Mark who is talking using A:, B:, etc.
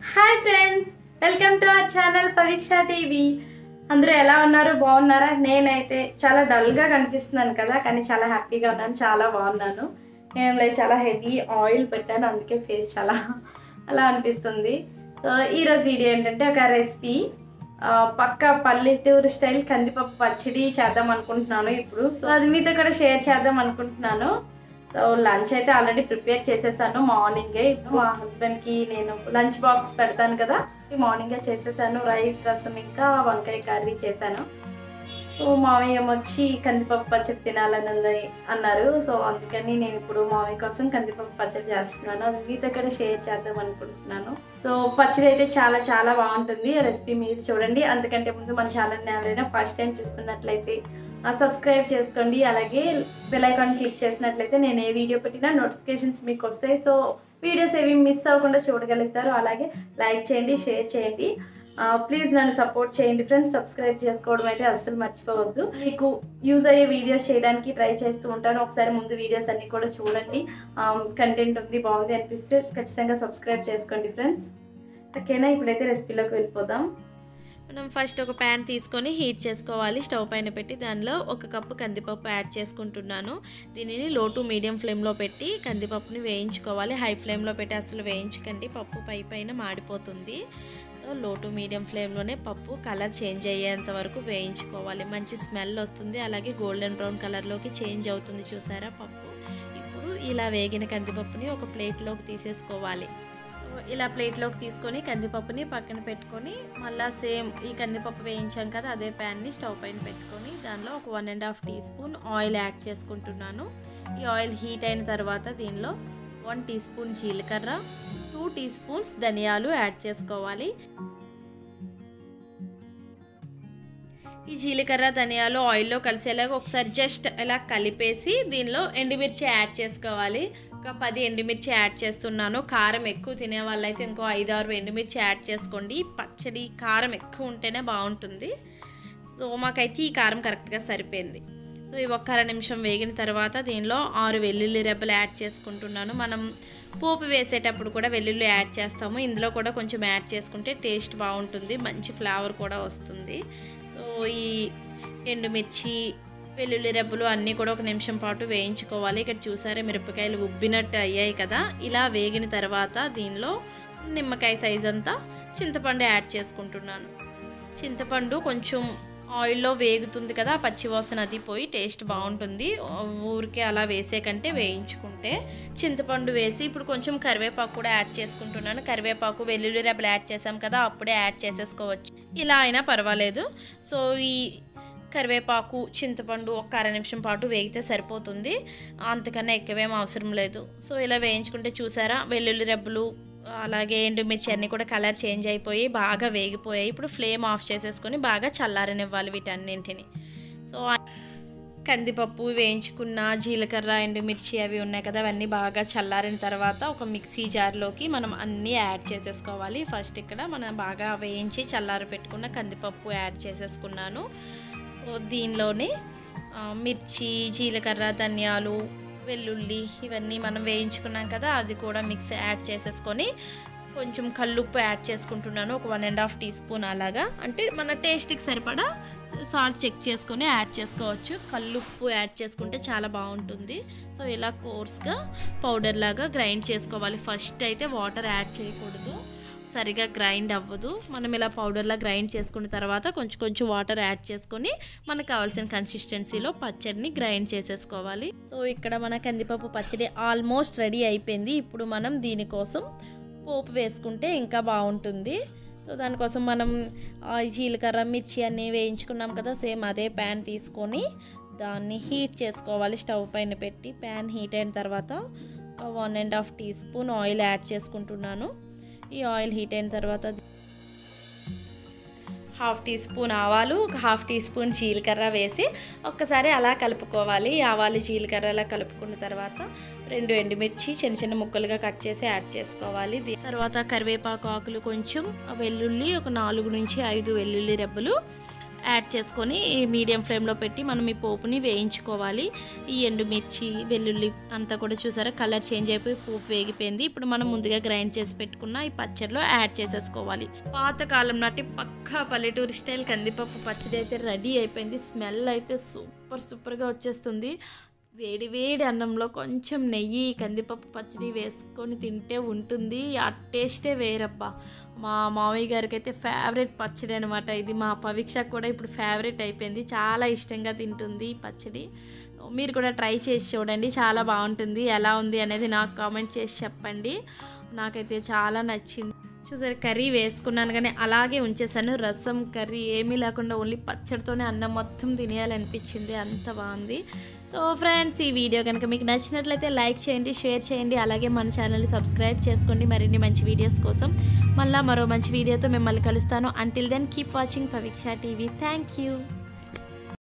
A: hi friends welcome to our channel Pariksha TV అందరూ ఎలా ఉన్నారు బాగున్నారా నేనైతే చాలా డల్గా కనిపిస్తున్నాను కదా కానీ చాలా హ్యాపీగా ఉన్నాను చాలా బాగున్నాను నేను లేదు చాలా హెవీ ఆయిల్ పెట్టాను అందుకే ఫేస్ చాలా అలా అనిపిస్తుంది సో ఈరోజు వీడియో ఏంటంటే ఒక రెసిపీ పక్క పల్లెటూరు స్టైల్ కందిపప్పు పచ్చడి చేద్దాం అనుకుంటున్నాను ఇప్పుడు సో అది మీతో కూడా షేర్ చేద్దాం అనుకుంటున్నాను సో లంచ్ అయితే ఆల్రెడీ ప్రిపేర్ చేసేసాను మార్నింగే ఇప్పుడు మా హస్బెండ్కి నేను లంచ్ బాక్స్ పెడతాను కదా మార్నింగే చేసేసాను రైస్ రసం ఇంకా వంకాయ కర్రీ చేశాను సో మామయ్య వచ్చి కందిపప్పు పచ్చడి తినాలని ఉంది అన్నారు సో అందుకని నేను ఇప్పుడు మామయ్య కోసం కందిపప్పు పచ్చడి చేస్తున్నాను అది మీ దగ్గర షేర్ చేద్దాం అనుకుంటున్నాను సో పచ్చడి అయితే చాలా చాలా బాగుంటుంది రెసిపీ మీరు చూడండి అంతకంటే ముందు మన ఛానల్ని ఎవరైనా ఫస్ట్ టైం చూస్తున్నట్లయితే సబ్స్క్రైబ్ చేసుకోండి అలాగే బెల్ ఐకాన్ క్లిక్ చేసినట్లయితే నేను ఏ వీడియో పెట్టినా నోటిఫికేషన్స్ మీకు వస్తాయి సో వీడియోస్ ఏవి మిస్ అవ్వకుండా చూడగలుగుతారు అలాగే లైక్ చేయండి షేర్ చేయండి ప్లీజ్ నన్ను సపోర్ట్ చేయండి ఫ్రెండ్స్ సబ్స్క్రైబ్ చేసుకోవడం అయితే అస్సలు మర్చిపోవద్దు మీకు యూజ్ అయ్యే వీడియోస్ చేయడానికి ట్రై చేస్తూ ఉంటాను ఒకసారి ముందు వీడియోస్ అన్నీ కూడా చూడండి కంటెంట్ ఉంది బాగుంది అనిపిస్తే ఖచ్చితంగా సబ్స్క్రైబ్ చేసుకోండి ఫ్రెండ్స్ ఓకేనా ఇప్పుడైతే రెసిపీలోకి వెళ్ళిపోదాం
B: మనం ఫస్ట్ ఒక ప్యాన్ తీసుకొని హీట్ చేసుకోవాలి స్టవ్ పైన పెట్టి దానిలో ఒక కప్పు కందిపప్పు యాడ్ చేసుకుంటున్నాను దీనిని లో టు మీడియం ఫ్లేమ్లో పెట్టి కందిపప్పుని వేయించుకోవాలి హై ఫ్లేమ్లో పెట్టి అసలు వేయించకండి పప్పు పై పైన మాడిపోతుంది లో టు మీడియం ఫ్లేమ్లోనే పప్పు కలర్ చేంజ్ అయ్యేంత వరకు వేయించుకోవాలి మంచి స్మెల్ వస్తుంది అలాగే గోల్డెన్ బ్రౌన్ కలర్లోకి చేంజ్ అవుతుంది చూసారా పప్పు ఇప్పుడు ఇలా వేగిన కందిపప్పుని ఒక ప్లేట్లోకి తీసేసుకోవాలి ఇలా ప్లేట్లోకి తీసుకొని కందిపప్పుని పక్కన పెట్టుకొని మళ్ళీ సేమ్ ఈ కందిపప్పు వేయించాం కదా అదే ప్యాన్ని స్టవ్ పైన పెట్టుకొని దానిలో ఒక one and half teaspoon oil add చేసుకుంటున్నాను ఈ ఆయిల్ హీట్ అయిన తర్వాత దీనిలో వన్ టీ స్పూన్ జీలకర్ర టూ టీ స్పూన్స్ ధనియాలు యాడ్ చేసుకోవాలి ఈ జీలకర్ర ధనియాలు ఆయిల్లో కలిసేలాగా ఒకసారి జస్ట్ ఇలా కలిపేసి దీనిలో ఎండుమిర్చి యాడ్ చేసుకోవాలి ఒక పది ఎండుమిర్చి యాడ్ చేస్తున్నాను కారం ఎక్కువ తినే వాళ్ళైతే ఇంకో ఐదు ఆరు ఎండుమిర్చి యాడ్ చేసుకోండి పచ్చడి కారం ఎక్కువ ఉంటేనే బాగుంటుంది సో మాకైతే ఈ కారం కరెక్ట్గా సరిపోయింది సో ఈ ఒక్క అర నిమిషం వేగిన తర్వాత దీనిలో ఆరు వెల్లుల్లి రెబ్బలు యాడ్ చేసుకుంటున్నాను మనం పోపు వేసేటప్పుడు కూడా వెల్లుల్లి యాడ్ చేస్తాము ఇందులో కూడా కొంచెం యాడ్ చేసుకుంటే టేస్ట్ బాగుంటుంది మంచి ఫ్లేవర్ కూడా వస్తుంది సో ఈ ఎండుమిర్చి వెల్లుల్లి రెబ్బలు అన్నీ కూడా ఒక నిమిషం పాటు వేయించుకోవాలి ఇక్కడ చూసారా మిరపకాయలు ఉబ్బినట్టు అయ్యాయి కదా ఇలా వేగిన తర్వాత దీనిలో నిమ్మకాయ సైజ్ అంతా చింతపండు యాడ్ చేసుకుంటున్నాను చింతపండు కొంచెం ఆయిల్లో వేగుతుంది కదా పచ్చివాసన అది పోయి టేస్ట్ బాగుంటుంది ఊరికే అలా వేసే కంటే వేయించుకుంటే చింతపండు వేసి ఇప్పుడు కొంచెం కరివేపాకు కూడా యాడ్ చేసుకుంటున్నాను కరివేపాకు వెల్లుల్లి రెబ్బలు యాడ్ చేసాం కదా అప్పుడే యాడ్ చేసేసుకోవచ్చు ఇలా అయినా పర్వాలేదు సో ఈ కరివేపాకు చింతపండు ఒక అర నిమిషం పాటు వేగితే సరిపోతుంది అంతకన్నా ఎక్కువేం అవసరం లేదు సో ఇలా వేయించుకుంటే చూసారా వెల్లుల్లి రెబ్బలు అలాగే ఎండుమిర్చి అన్నీ కూడా కలర్ చేంజ్ అయిపోయి బాగా వేగిపోయాయి ఇప్పుడు ఫ్లేమ్ ఆఫ్ చేసేసుకొని బాగా చల్లారనివ్వాలి వీటన్నింటిని సో కందిపప్పు వేయించుకున్న జీలకర్ర ఎండుమిర్చి అవి ఉన్నాయి కదా అవన్నీ బాగా చల్లారిన తర్వాత ఒక మిక్సీ జార్లోకి మనం అన్నీ యాడ్ చేసేసుకోవాలి ఫస్ట్ ఇక్కడ మనం బాగా వేయించి చల్లారి పెట్టుకున్న కందిపప్పు యాడ్ చేసేసుకున్నాను దీనిలోని మిర్చి జీలకర్ర ధనియాలు వెల్లుల్లి ఇవన్నీ మనం వేయించుకున్నాం కదా అది కూడా మిక్స్ యాడ్ చేసేసుకొని కొంచెం కల్లుప్పు యాడ్ చేసుకుంటున్నాను ఒక one and half teaspoon అలాగా అంటే మన టేస్ట్కి సరిపడా సాల్ట్ చెక్ చేసుకొని యాడ్ చేసుకోవచ్చు కల్లుప్పు యాడ్ చేసుకుంటే చాలా బాగుంటుంది సో ఇలా కోర్స్గా పౌడర్ లాగా గ్రైండ్ చేసుకోవాలి ఫస్ట్ అయితే వాటర్ యాడ్ చేయకూడదు సరిగా గ్రైండ్ అవ్వదు మనం ఇలా పౌడర్లా గ్రైండ్ చేసుకున్న తర్వాత కొంచెం కొంచెం వాటర్ యాడ్ చేసుకొని మనకు కావాల్సిన కన్సిస్టెన్సీలో పచ్చడిని గ్రైండ్ చేసేసుకోవాలి సో ఇక్కడ మన కందిపప్పు పచ్చడి ఆల్మోస్ట్ రెడీ అయిపోయింది ఇప్పుడు మనం దీనికోసం పోపు వేసుకుంటే ఇంకా బాగుంటుంది సో దానికోసం మనం జీలకర్ర మిర్చి అన్నీ వేయించుకున్నాం కదా సేమ్ అదే ప్యాన్ తీసుకొని దాన్ని హీట్ చేసుకోవాలి స్టవ్ పైన పెట్టి ప్యాన్ హీట్ అయిన తర్వాత ఒక one and half teaspoon oil add చేసుకుంటున్నాను ఈ ఆయిల్ హీట్ అయిన తర్వాత హాఫ్ టీ స్పూన్ ఆవాలు ఒక హాఫ్ టీ స్పూన్ జీలకర్ర వేసి ఒక్కసారి అలా కలుపుకోవాలి ఆవాలు జీలకర్ర అలా కలుపుకున్న తర్వాత రెండు ఎండుమిర్చి చిన్న చిన్న ముక్కలుగా కట్ చేసి యాడ్ చేసుకోవాలి తర్వాత కరివేపాకు ఆకులు కొంచెం వెల్లుల్లి ఒక నాలుగు నుంచి ఐదు వెల్లుల్లి రెబ్బలు యాడ్ చేసుకొని మీడియం ఫ్లేమ్లో పెట్టి మనం ఈ పోపుని వేయించుకోవాలి ఈ ఎండుమిర్చి వెల్లుల్లి అంతా కూడా చూసారా కలర్ చేంజ్ అయిపోయి పోపు వేగిపోయింది ఇప్పుడు మనం ముందుగా గ్రైండ్ చేసి పెట్టుకున్న ఈ పచ్చడిలో యాడ్ చేసేసుకోవాలి పాతకాలం నాటి పక్కా పల్లెటూరు స్టైల్ కందిపప్పు పచ్చడి అయితే రెడీ అయిపోయింది స్మెల్ అయితే సూపర్ సూపర్గా వచ్చేస్తుంది వేడి వేడి అన్నంలో కొంచెం నెయ్యి కందిపప్పు పచ్చడి వేసుకొని తింటే ఉంటుంది ఆ టేస్టే వేరబ్బా మా మామయ్య గారికి అయితే ఫేవరెట్ పచ్చడి అనమాట ఇది మా పరీక్షకు కూడా ఇప్పుడు ఫేవరెట్ అయిపోయింది చాలా ఇష్టంగా తింటుంది ఈ పచ్చడి మీరు కూడా ట్రై చేసి చూడండి చాలా బాగుంటుంది ఎలా ఉంది అనేది నాకు కామెంట్ చేసి చెప్పండి నాకైతే చాలా నచ్చింది చూసారు కర్రీ వేసుకున్నాను కానీ అలాగే ఉంచేసాను రసం కర్రీ ఏమీ లేకుండా ఓన్లీ పచ్చడితోనే అన్నం మొత్తం తినేయాలనిపించింది అంత బాగుంది సో ఫ్రెండ్స్ ఈ వీడియో కనుక మీకు నచ్చినట్లయితే లైక్ చేయండి షేర్ చేయండి అలాగే మన ఛానల్ని సబ్స్క్రైబ్ చేసుకోండి మరిన్ని మంచి వీడియోస్ కోసం మళ్ళీ మరో మంచి వీడియోతో మిమ్మల్ని కలుస్తాను until then keep watching Paviksha TV thank you